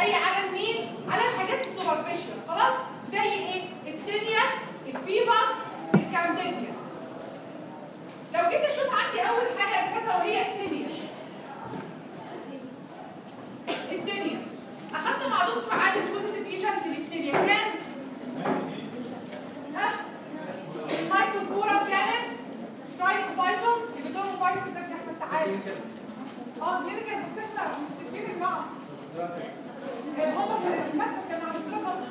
جاي على مين؟ على الحاجات السوبرفيشال خلاص؟ زي ايه؟ التنيا الفيباس الكانديديا لو جيت اشوف عندي اول حاجه دكاتره وهي التنيا التنيا اخدت مع دكتور عادل بوزيتيف ايجنت للتنيا كان ها المايكروسبورا كانت ترايكوفايتوم ايبيدوموفايتوم ده يا احمد تعالى اه كلينيكال بس احنا مستفيدين المعرض هم في المكتب كانوا على الدكتوره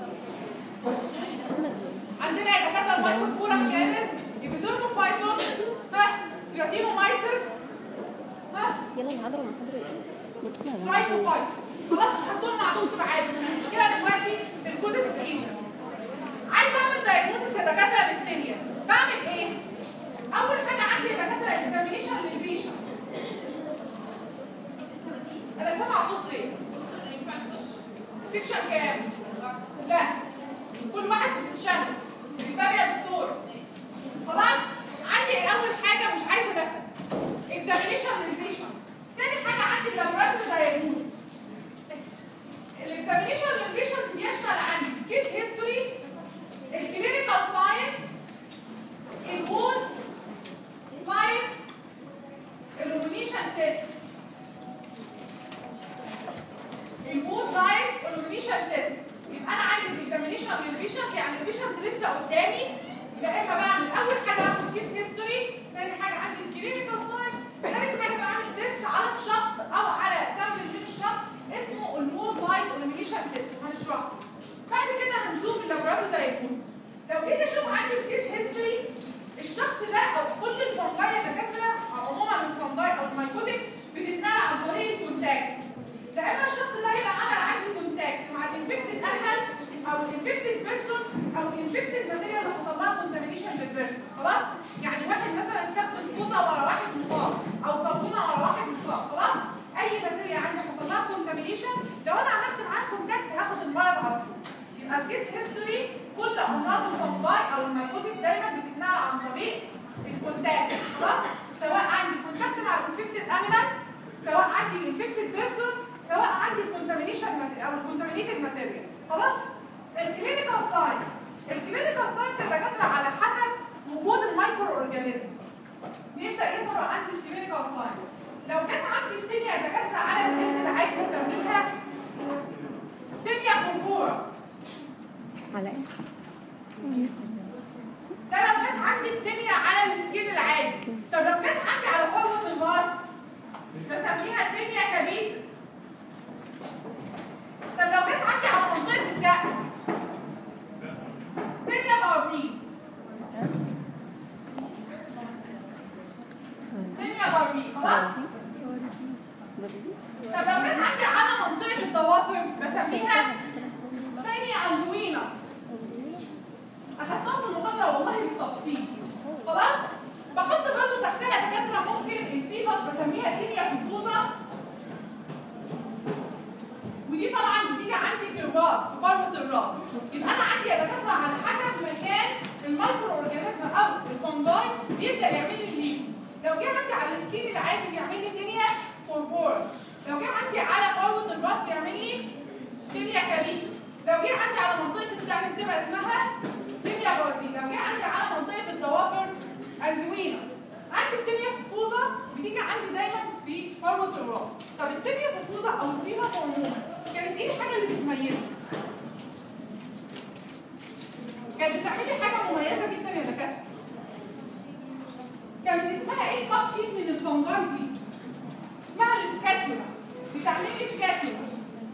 عندنا يا دكاتره المايكروسبورا كانت ايبيدوموفايتوم ها كراتينومايسيس ها يلا المحاضرة المحاضرة ايه؟ رايت وفايت خلاص هتكون مع دكتور عادي المشكله دلوقتي الكودت ايجن عايز اعمل دايجنوستس يا دكاتره للدنيا بعمل ايه؟ اول حاجه عندي يا دكاتره اكزامينيشن للبيشن انا سامعه صوت ليه؟ سكشن كام؟ لا كل واحد في سكشن بالباب يا دكتور خلاص عندي اول حاجه مش عايزه انفس اكزامينيشن للبيشن تاني حاجه عندي اللابوراتوري دايجنوز الاكزامينيشن للبيشن بيشمل عندي كيس هيستوري الكلينيكال ساينس الوود لايت الومنيشن تيست الوود لايت والومنيشن تيست يبقى انا عندي الاكزامينيشن للبيشنت يعني البيشنت لسه قدامي يا اما بعمل اول حاجه بعمل كيس هيستوري ثاني حاجه عندي الكلينيكال ساينس ثالث حاجه بعمل تيست على الشخص او على سامبل من الشخص اسمه المود لايت الومنيشن تيست هنشرحه بعد كده هنشوف اللابوراتوري دايجنوستس لو جيت اشوف عندي الكيس هيستوري الشخص ده او كل الفنجاي يا دكاتره او عموما الفنجاي او الميكوتيك بتتنقل عن طريق الكونتاكت لا اما الشخص ده هيبقى عمل عندي كونتاكت مع الانفكتد انيمال او الانفكتد بيرسون او الانفكتد ماتيريال اللي حصل لها كونتامينيشن للبيرسون خلاص يعني واحد مثلا استخدم فوطه ورا واحد مصاب او صابونه ورا واحد مصاب خلاص اي ماتيريال عندي حصل لها كونتامينيشن لو انا عملت معاه كونتاكت هاخد المرض على طول يبقى الكيس هيستوري كل امراض الفنجاي او الميكوتيك دايما بتتنقل عن طريق الكونتاكت خلاص سواء عندي كونتاكت مع الانفكتد انيمال سواء عندي انفكتد بيرسون سواء عندي الكونتامينيشن او الكونتامينيتد ماتيريال خلاص الكلينيكال ساينس الكلينيكال ساينس يا دكاتره على حسب وجود المايكرو اورجانيزم بيبدا يظهر عندي الكلينيكال ساينس لو جت عندي الدنيا يا دكاتره على الجلد العادي بسميها دنيا كونكورا على ايه؟ ده لو جت عندي الدنيا على السكين العادي طب لو جت عندي على فروه الراس بسميها دنيا كابيتس طب لو جت عندي على منطقه الدقن دنيا باربين دنيا باربين خلاص طب لو جت عندي على منطقه الضوافر بسميها دنيا انجوينا اخدتها في المحاضره والله بالتفصيل خلاص بحط برضو تحتها دكاتره ممكن الفيبس بسميها دنيا فيبوزا ودي طبعا بتيجي عندي في الراس في فروه الراس يبقى انا عندي يا دكاتره على حسب مكان المايكرو اورجانيزم او الفنجاي بيبدا يعمل لي الليجن لو جه عندي على السكين العادي بيعمل لي دنيا كوربور لو جه عندي على فروه الراس بيعمل لي دنيا كابيتس لو جه عندي على منطقه الدقن بتبقى اسمها دنيا باربي لو جه عندي على منطقه الضوافر الجوينه عندي الدنيا في الفوضى بتيجي عندي دايما في فروه الراس طب الدنيا في الفوضى او الفيبا عموما كانت ايه الحاجه اللي بتميزها كانت بتعمل لي حاجه مميزه جدا يا دكاتره كانت اسمها ايه الكاب شيت من الفنجان دي اسمها السكاتولا بتعمل لي سكاتولا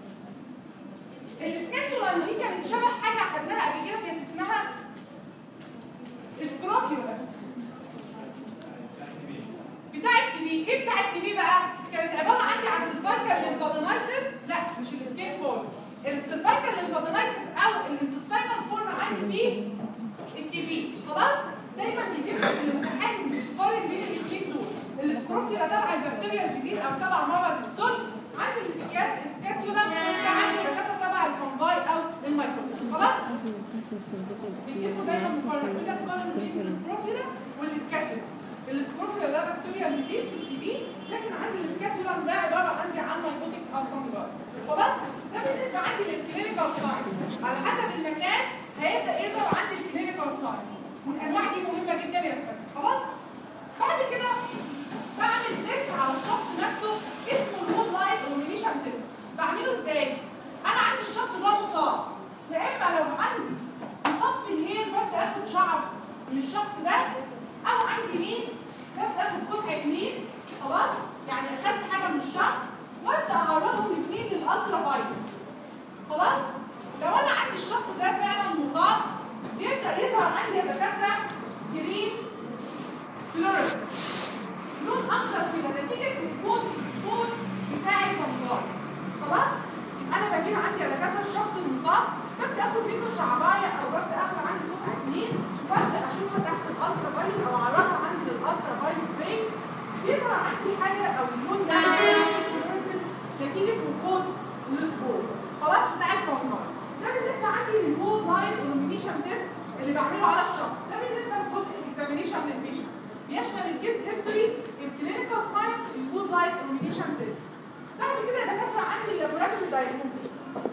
السكاتولا دي كانت شبه حاجه خدناها قبل كده كانت اسمها سكروفيولا بتاع التي بي ايه بتاع التي بي بقى كانت عباره عندي عن السبايكال ليمفادينايتس لا مش السكين فورم السبايكال ليمفادينايتس او الانتستينال فورم عندي فيه التي بي خلاص دايما بيجيب في الامتحان بتقارن بين الاثنين دول السكروفيولا تبع البكتيريا ديزيز او تبع مرض السل عندي السكيات السكاتيولا ده عندي دكاتره تبع الفنجاي او الميكروب خلاص بيجيبوا دايما مقارنه يقول لك قارن بين السكروفيولا والسكاتيولا السكروفيولا ده بكتيريا ديزيز في التي بي لكن عندي السكاتيولا ده عباره عندي عن مايكوتيك او فنجاي خلاص ده بالنسبه عندي من الشخص ده او عندي مين ببدا اخد قطعه مين خلاص يعني اخدت حاجه من الشخص وابدا اعرضهم الاثنين للالترا فايلوت خلاص لو انا عندي الشخص ده فعلا مصاب بيبدا يظهر عندي يا دكاتره جرين فلوريد لون اخضر كده نتيجه وجود السكون بتاع الفنجان خلاص يبقى انا بجيب عندي يا دكاتره الشخص المصاب ببدا اخد منه شعرايه او ببدا اخد عندي قطعه اتنين وابدا اشوفها تحت الالترا فايلوت او اعرضها عندي للالترا فايلوت ري بيظهر عندي حاجه او اللون ده نتيجه وجود السكون خلاص بتاع الفنجان ده بالنسبه عندي للوول لاين illumination تيست اللي بعمله على الشخص ده بالنسبه لجزء الاكزامينيشن للبيشنت بيشمل الكيس هيستوري الكلينيكال ساينس الوود لايت illumination تيست بعد كده يا دكاتره عندي اللابوراتوري دايجنوستكس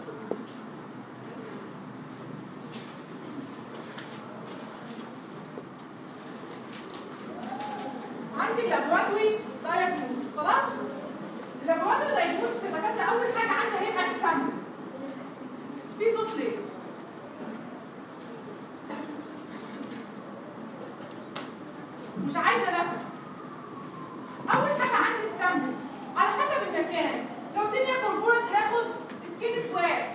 عندي اللابوراتوري دايجنوستكس خلاص اللابوراتوري دايجنوستكس يا دكاتره اول حاجه عندي هيبقى السم في صوت ليه؟ مش عايزه نفس اول حاجه عندي السامبل على حسب المكان لو الدنيا كوربورس هاخد سكين سواب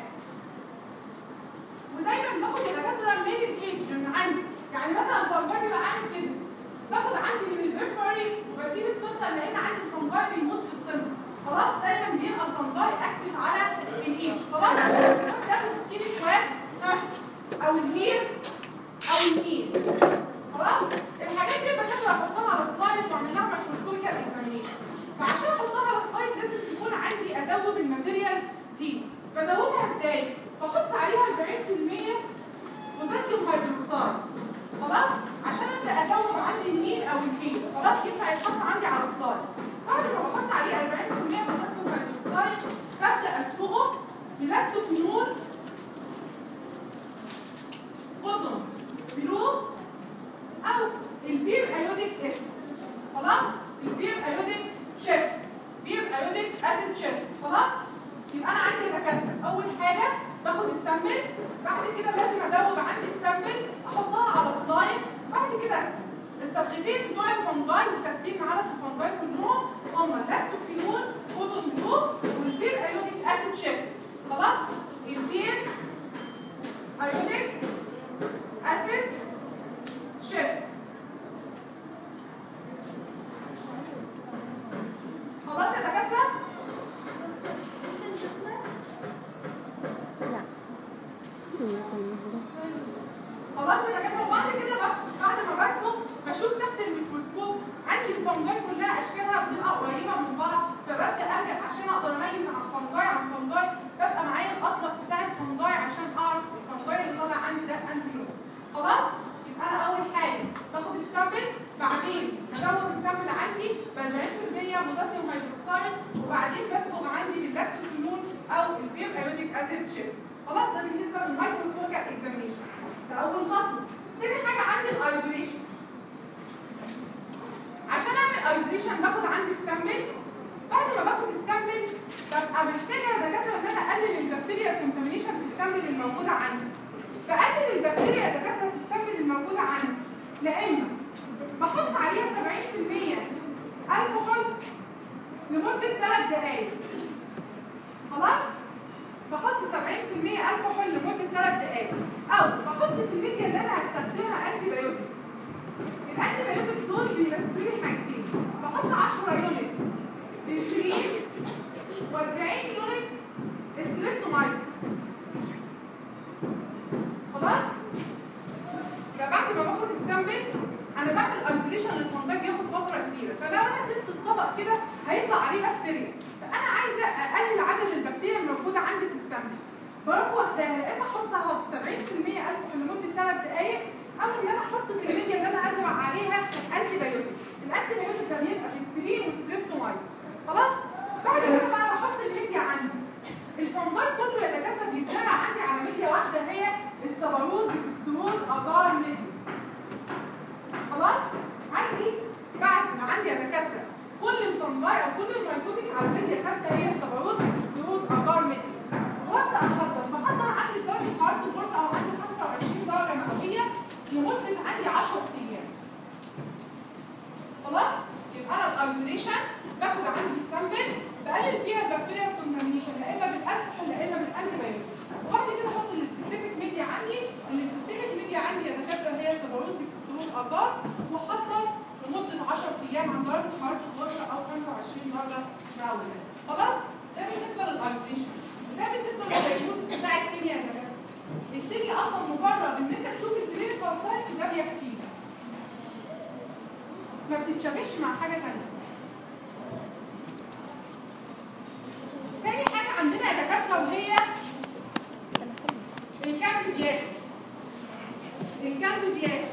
ودايما باخد يا دكاتره من الايدج من عندي يعني مثلا الفنجاي بيبقى عامل كده باخد عندي من البيفري وبسيب السنتر لان عندي الفنجاي بيموت في السنتر خلاص دايما بيبقى الفنجاي اكتف على الايدج خلاص باخد سكين سواب ها او الهير او النيل خلاص الحاجات دي دكاتره احطها على سلايد واعمل لها مايكروسكوبيكال اكزامينيشن فعشان احطها على سلايد لازم تكون عندي ادوب الماتيريال دي بدوبها ازاي بحط عليها 40% بوتاسيوم هيدروكسيد خلاص عشان ابدا ادوب عندي النيل او الهيل خلاص ينفع يتحط عندي على سلايد بعد ما بحط عليه 40% بوتاسيوم هيدروكسيد ببدا اسلقه بلاكتوفينول قطن بلو او البير ايوديك اس خلاص البير ايوديك شيف بير ايوديك اسيد شيف خلاص يبقى انا عندي دكاتره اول حاجه باخد السمبل بعد كده لازم ادوب عندي السمبل احطها على سلايد بعد كده اسكت الصبغتين بتوع الفنجاي مثبتين معانا في الفنجاي كلهم هم اللاكتوفينول كوتون بلو والبير ايوديك اسيد شيف خلاص البير ايوديك اسيد شيف خلاص يا دكاتره لا خلاص يا دكاتره وبعد كده بقى بعد ما بسلق بشوف تحت الميكروسكوب عندي الفنجاي كلها اشكالها بتبقى قريبه من بعض فببدا ارجع عشان اقدر اميز عن فنجاي عن فنجاي ببقى معايا الاطلس بتاع الفنجاي عشان اعرف الفنجاي اللي طالع عندي ده انهي لون خلاص يبقى انا اول حاجه باخد السامبل بعدين بدور السامبل عندي ب 40% بوتاسيوم هيدروكسيد وبعدين بصبغ عندي باللاكتوفينول او البير ايوديك اسيد شيف خلاص ده بالنسبه للمايكروسكوبيكال اكزامينيشن ده اول خطوه تاني حاجه عندي الايزوليشن عشان اعمل ايزوليشن باخد عندي السامبل بعد ما باخد السامبل ببقى محتاجه يا دكاتره ان انا اقلل البكتيريا كونتامينيشن في السامبل الموجوده عندي بقلل البكتيريا يا دكاتره في السامبل الموجوده عندي لا اما بحط عليها 70% الكحول لمده 3 دقائق خلاص بحط 70% الكحول لمده 3 دقائق او بحط في الميديا اللي انا هستخدمها انتي بايوتيك الانتي بايوتيك دول بيمثلوا لي حاجتين بحط 10 يونت انسولين و40 يونت ستريبتومايسين خلاص يبقى بعد ما باخد السامبل انا بعمل ايزوليشن للفنجاي بياخد فتره كبيره فلو انا سبت الطبق كده هيطلع عليه بكتيريا فانا عايزه اقلل عدد البكتيريا الموجوده عندي في السامبل بروح واخداها يا اما احطها في 70% الكحول لمده 3 دقائق او ان انا احط في الميديا اللي انا هزرع عليها انتي بايوتيك الانتي بايوتيك ده بيبقى بنسلين وستريبتومايسين خلاص بعد كده بقى بحط الميديا عندي الفنجاي كله يا دكاتره بيتزرع عندي على ميديا واحده هي الصباروز بتسترول اجار ميديا خلاص عندي بعزل عندي يا دكاتره كل الفنجاي او كل الميكوتيك على ميديا ثابته هي الصباروز بتسترول اجار ميديا وابدا احضر بحضر عندي درجه حراره الغرفه او عندي 25 درجه مئويه لمده عندي 10 ايام الاخبار وحضر لمده 10 ايام عن درجه حراره الغرفه او 25 درجه مئويه خلاص ده بالنسبه للايزوليشن ده بالنسبه للدايجنوستس بتاع الكيمياء يا جماعه الكيمياء اصلا مجرد ان انت تشوف الكلينيكال ساينس ده بيكفيك ما بتتشابهش مع حاجه ثانيه تاني حاجه عندنا يا دكاتره وهي الكانديدياس الكانديدياس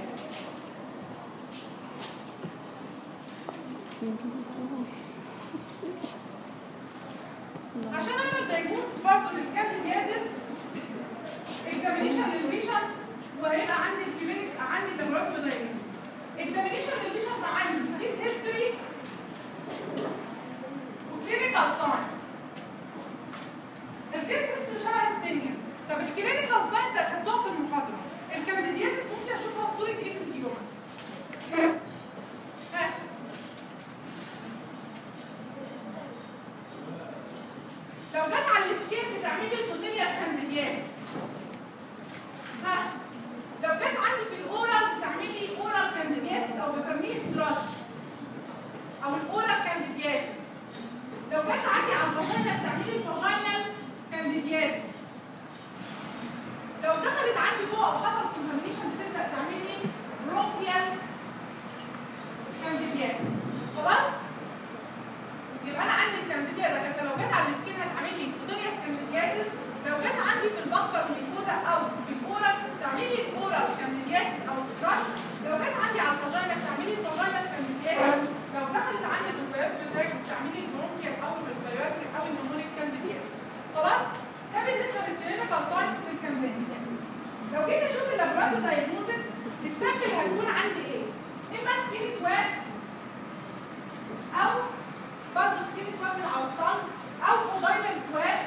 عشان اعمل دايجنوستس برضه للكانديديازيس اكزامينيشن للبيشنت وهيبقى عندي الكلينيك عندي لابوراتوري دايجنوستس اكزامينيشن للبيشنت عندي كيس هيستوري وكلينيكال ساينس الكيس هيستوري شبه الدنيا طب الكلينيكال ساينس اخدتوها في المحاضره الكانديديازيس ممكن اشوفها في صوره ايه في اليوم ها لو جت على السكيل بتعمل لي الكوتينيا كانديديازيس ها لو جت عندي في الاورال بتعمل لي اورال كانديدياسيس او بسميه ستراش او الاورال كانديدياسيس لو جت عندي على الفاجينا بتعمل لي الفاجينال كانديدياسيس لو دخلت عندي جوه او حصل كونتامينيشن بتبدا تعمل لي برونكيال كانديدياسيس خلاص يبقى انا عندي الكانديديا ده كانت لو جت على السكين هتعمل لي كوتونياس كانديدياسيس لو جت عندي في البكتر ميكوزا او في الاورال تعمل لي الاورال كانديدياسيس او ستراش لو جت عندي على الفاجينا بتعمل لي الفاجينا كانديدياسيس لو دخلت عندي الريسبيراتوري تراك بتعمل لي البرونكيال او الريسبيراتوري او النمونيك كانديدياسيس خلاص ده بالنسبه للكلينيكال ساينس في الكانديديا لو جيت اشوف اللابوراتوري دايجنوستس السامبل هتكون عندي ايه؟ اما سكين سواب او برضه سكين سواب من على الطن او فاجينال سواب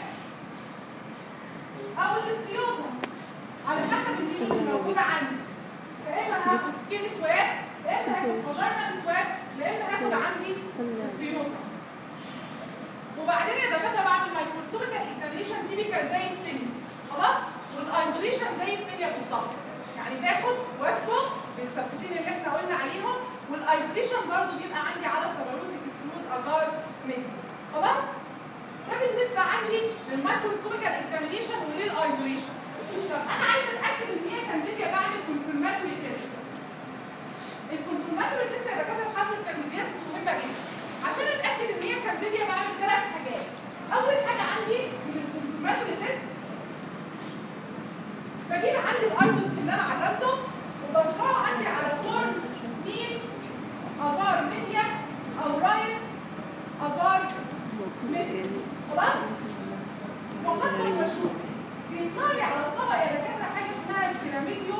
او الاستيوتوم على حسب النيشن اللي موجوده عندي يا اما هاخد سكين سواب يا اما هاخد فاجينال سواب يا اما هاخد عندي استيوتوم وبعدين يا دكاتره بعمل مايكروسكوبيكال اكزامينيشن تيبيكال زي التاني خلاص والايزوليشن زي التانية بالظبط يعني باخد واسكت بالثبتين اللي احنا قلنا عليهم والايزوليشن برضو بيبقى عندي على سبروتيك سكروز اجار ميدي خلاص ده بالنسبه عندي للمايكروسكوبيكال اكزامينيشن وللايزوليشن طب انا عايزه اتاكد ان هي كانديديا بعمل كونفirmatory تيست الكونفirmatory تيست يا دكاتره في حاله الكانديدياسيس مهمه جدا عشان اتاكد ان هي كانديديا بعمل ثلاث حاجات اول حاجه عندي من الكونفirmatory تيست بجيب عندي الايزوت اللي انا عزلته وبرفعه عندي على كورن مين اجار ميديا او رايس اجار ميديا خلاص وحتى بشوف بيطلع لي على الطبق يا دكاتره حاجه اسمها الكلاميديو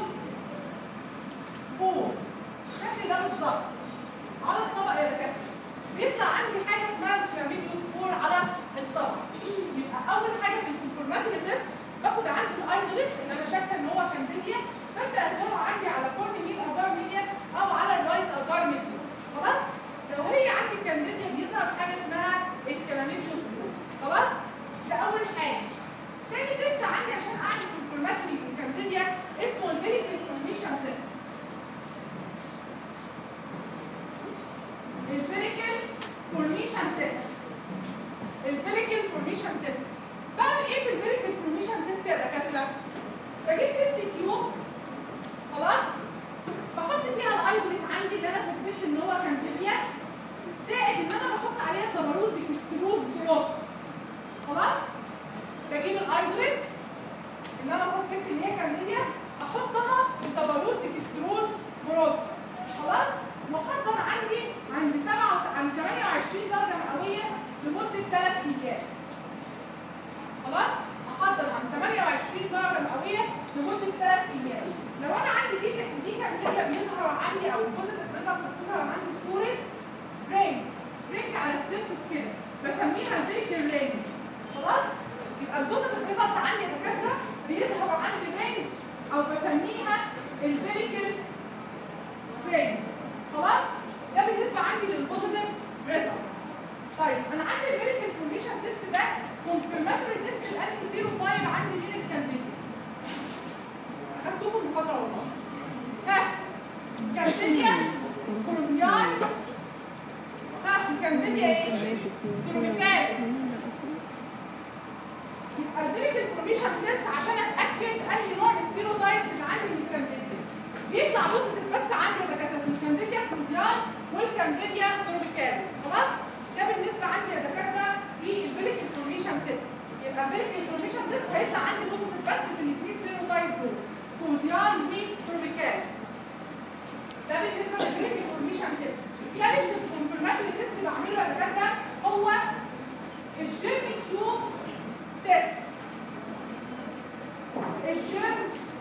سبور الشكل ده بالظبط على الطبق يا دكاتره بيطلع عندي حاجه اسمها الكلاميديو سبور على الطبق يبقى اول حاجه في الكونفرماتوري تيست باخد عندي الايزوليت اللي انا شاكه ان هو كانديديا ببدا ازرعه عندي على كورن ميل اجار ميديا او على الرايس اجار ميديا خلاص لو هي عندي كانديديا بيظهر حاجه اسمها الكلاميديو سبور خلاص ده اول حاجه تاني تيست عندي عشان اعمل كونفرماتوري كانديديا اسمه الفيريكال فورميشن تيست الفيريكال فورميشن تيست الفيريكال فورميشن تيست بعمل ايه في الفيريكال فورميشن تيست يا دكاتره؟ بجيب تيست تيوب خلاص بحط فيها الايزوليت عندي اللي انا ثبتت ان هو كانديديا زائد ان انا بحط عليها زبروز ديكستروز بروت خلاص بجيب الايزوليت ان انا سسبكت ان هي كانديديا احطها في زبروز ديكستروز بروت خلاص واحضر عندي عند 7 عند 28 درجه مئويه لمده 3 ايام خلاص احضر عن 28 درجه مئويه لمده 3 ايام لو انا عندي دي دي كانديديا بيظهر عندي او البوزيتيف ريزلت بتظهر عندي في صوره رينج رينج على السيرفس كده بسميها الفيريكال رينج خلاص يبقى البوزيتيف ريزلت عندي يا دكاتره بيظهر عندي رينج او بسميها الفيريكال رينج خلاص ده بالنسبه عندي للبوزيتيف ريزلت طيب انا عندي الفيريكال فورميشن تيست ده كونفرماتوري تيست الانتي زيرو تايم عندي مين الكانديديا اخدتوه في المحاضره والله ها كانديديا كيميكال يبقى البريك انفورميشن تيست عشان اتاكد انهي نوع الستيروتايبس اللي عندي من الكانديديا بيطلع بوزيتيف بس عندي يا دكاتره في الكانديديا كروزيال والكانديديا كوربيكاليس خلاص ده بالنسبه عندي يا دكاتره للبريك انفورميشن تيست يبقى البريك انفورميشن تيست هيطلع عندي بوزيتيف بس في الاثنين سيروتايب دول كروزيال وكوربيكاليس ده بالنسبه للبريك انفورميشن تيست ثالث الكونفرماتوري تيست اللي بعمله يا دكاتره هو الجيرمي كيوب تيست الجيرم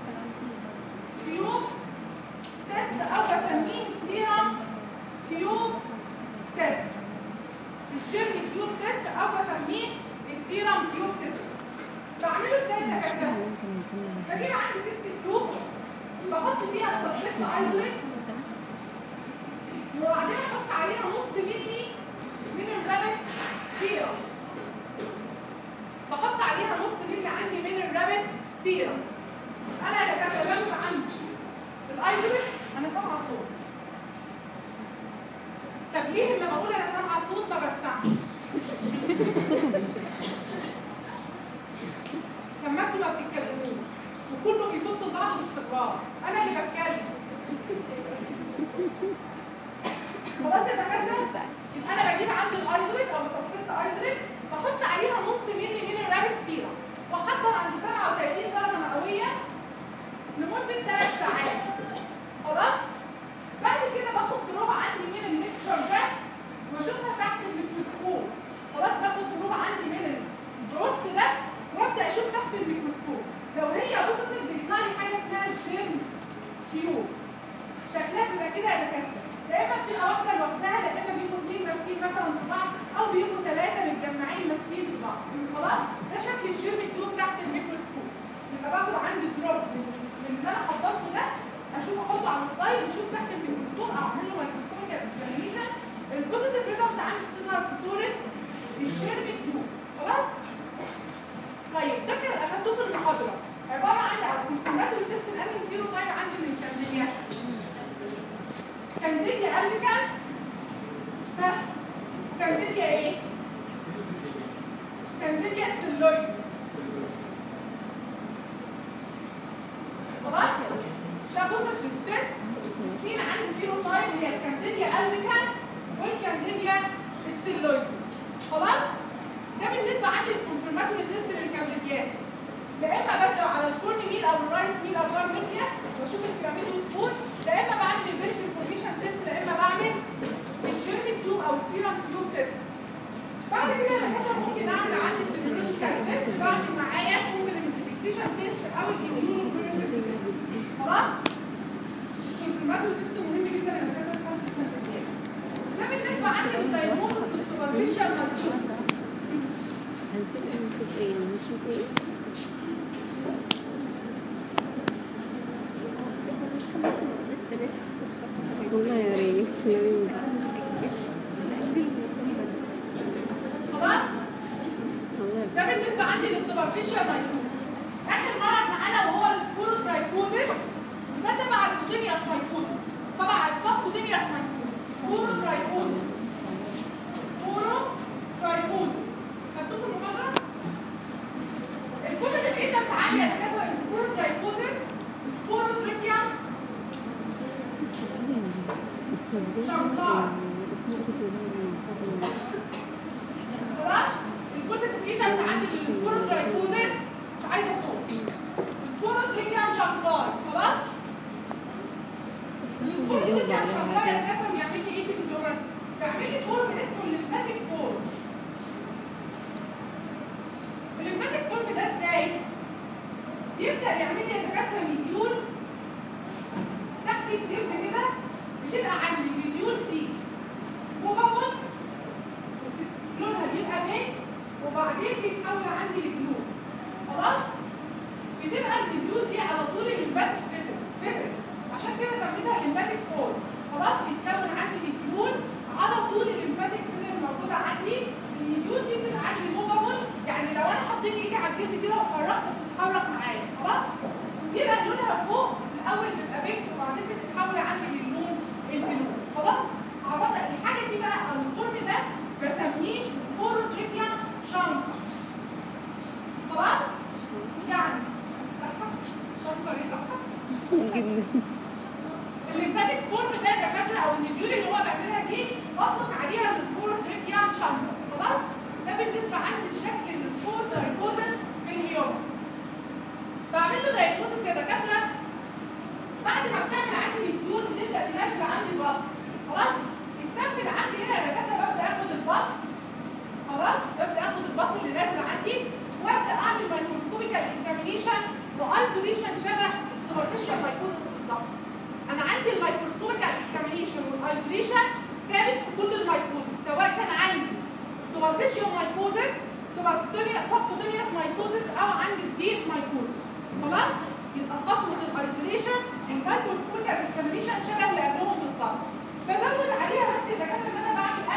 كيوب تيست او بسميه السيرم كيوب تيست الجيرم كيوب تيست او بسميه السيرم كيوب تيست بعمله ازاي يا دكاتره؟ بجيب عندي تيست كيوب بحط فيها التصفيق ايزوليت وبعدين احط عليها نص ملي من الرابط سيرم بحط عليها نص ملي عندي من الرابط سيرم انا يا دكاتره باخد عندي الايزوليت انا سامعه صوت طب ليه لما بقول انا سامعه صوت ما بسمعش لما انتوا ما بتتكلموش وكله بيبص لبعض باستكبار انا اللي بتكلم خلاص يا دكاتره يبقى انا بجيب عندي الايزوليت او السسبكت ايزوليت بحط عليها نص ملي من الرابط سيرم واحضر عند 37 درجه مئويه لمده 3 ساعات خلاص بعد كده باخد دروب عندي من الليكتشر ده واشوفها تحت الميكروسكوب خلاص باخد دروب عندي من البروست ده وابدا اشوف تحت الميكروسكوب لو هي بوزيتيف بيطلع لي حاجه اسمها الجيرم تيوب شكلها بيبقى كده يا دكاتره يا اما بتبقى واحده لوحدها يا اما بيبقوا اثنين ماسكين مثلا في بعض او بيبقوا ثلاثه متجمعين ماسكين في بعض خلاص ده شكل الشيرم تيوب تحت الميكروسكوب يبقى باخد عندي دروب من من اللي انا حضرته ده اشوف احطه على السلايد واشوف تحت الميكروسكوب او اعمل له مايكروسكوبيك اكزامينيشن البوزيتيف ريزلت عندي بتظهر في صوره الشيرم تيوب خلاص طيب ده كده اخدته في المحاضره عباره عن على الكونفرماتوري تيست الانهي زيرو تايب عندي من الكانديديا كانديديا البيكانس سهل كانديديا ايه؟ كانديديا ستيلويد خلاص؟ ده بوزيتيف تيست اثنين عندي زيرو تايب هي الكانديديا البيكانس والكانديديا ستيلويد خلاص؟ ده بالنسبه عندي الكونفرماتوري تيست للكانديدياس لا اما بس على الكورن ميل او الرايس ميل او جار ميديا واشوف البيراميدو سبور لا اما بعمل البيرك انفورميشن تيست لا اما بعمل الجيرم تيوب او السيرم تيوب تيست بعد كده انا كده ممكن اعمل عندي سيرولوجيكال تيست بعمل معايا ممكن الانفكسيشن تيست او الاميون خلاص الكونفرماتوري تيست مهم جدا لما كده ده بالنسبه عندي للدايموز والسوبرفيشال مالتيوب هنشوف نشوف ايه نشوف ايه والله يا ريت يا ريت خلاص والله ده بالنسبه عندي للسوبرفيشال مايكروز اخر مرض معانا وهو السبوروس مايكروزس ده تبع الكوتينيوس مايكروزس تبع السبكوتينيوس مايكروزس سبورو ترايكوزس سبورو ترايكوزس خدتوه في المحاضره الكوزن الايشنت عندي يا دكاتره السبورو ترايكوزس سبورو تريكيا شنطار. خلاص الكوزن الايشنت عندي السبورو ترايكوزس مش عايزه صوت سبورو تريكيا شنطار خلاص السبورو تريكيا شنطار يا دكاتره بيعمل لي ايه في الدورة بيعمل لي فورم اسمه الليمفاتيك فورم الليمفاتيك فورم ده ازاي؟ يبدأ يعمل لي يا دكاترة مديول تحت الجلد كده بتبقى عندي المديول دي مفوض لونها بيبقى بينك وبعدين بيتحول عندي لبلو خلاص؟ بتبقى المديول دي على طول الليمفاتيك فيزل فيزل عشان كده سميتها الليمفاتيك فورم خلاص بيتكون عندي مديول على طول الليمفاتيك فيزل الموجودة عندي المديول دي بتبقى عندي موفابل يعني لو انا حطيت ايدي على الجلد كده وحركت بتتحرك معايا خلاص بيبقى لونها فوق الاول بيبقى بينك وبعدين بتتحول عندي للون البلو خلاص عبط الحاجه دي بقى او الفورم ده بسميه كده الليمفاتيك فورم ده دكاتره او النديول اللي هو بيعملها دي بطلق عليها السبوروتريكيام شامبر خلاص ده بالنسبه عندي لشكل السبور دايكوزس في الهيومن بعمل له دايكوزس يا دكاتره بعد ما بتعمل عندي نديول بتبدا تنزل عندي البص خلاص السامبل عندي هنا يا دكاتره ببدا اخد البص خلاص ببدا اخد البص اللي نازل عندي وابدا اعمل مايكروسكوبيكال اكزامينيشن وايزوليشن شبه السوبرفيشال مايكوزس بالظبط انا عندي الميكروسكوبيكال اكزامينيشن والايزوليشن ثابت في كل الميكوزس سواء كان عندي سوبرفيشال مايكوزس سوبركوتينيوس فوكوتينيوس مايكوزس او عندي الديب مايكوزس خلاص يبقى خطوه الايزوليشن الميكروسكوبيكال اكزامينيشن شبه اللي قبلهم بالظبط بزود عليها بس اذا كان ان انا بعمل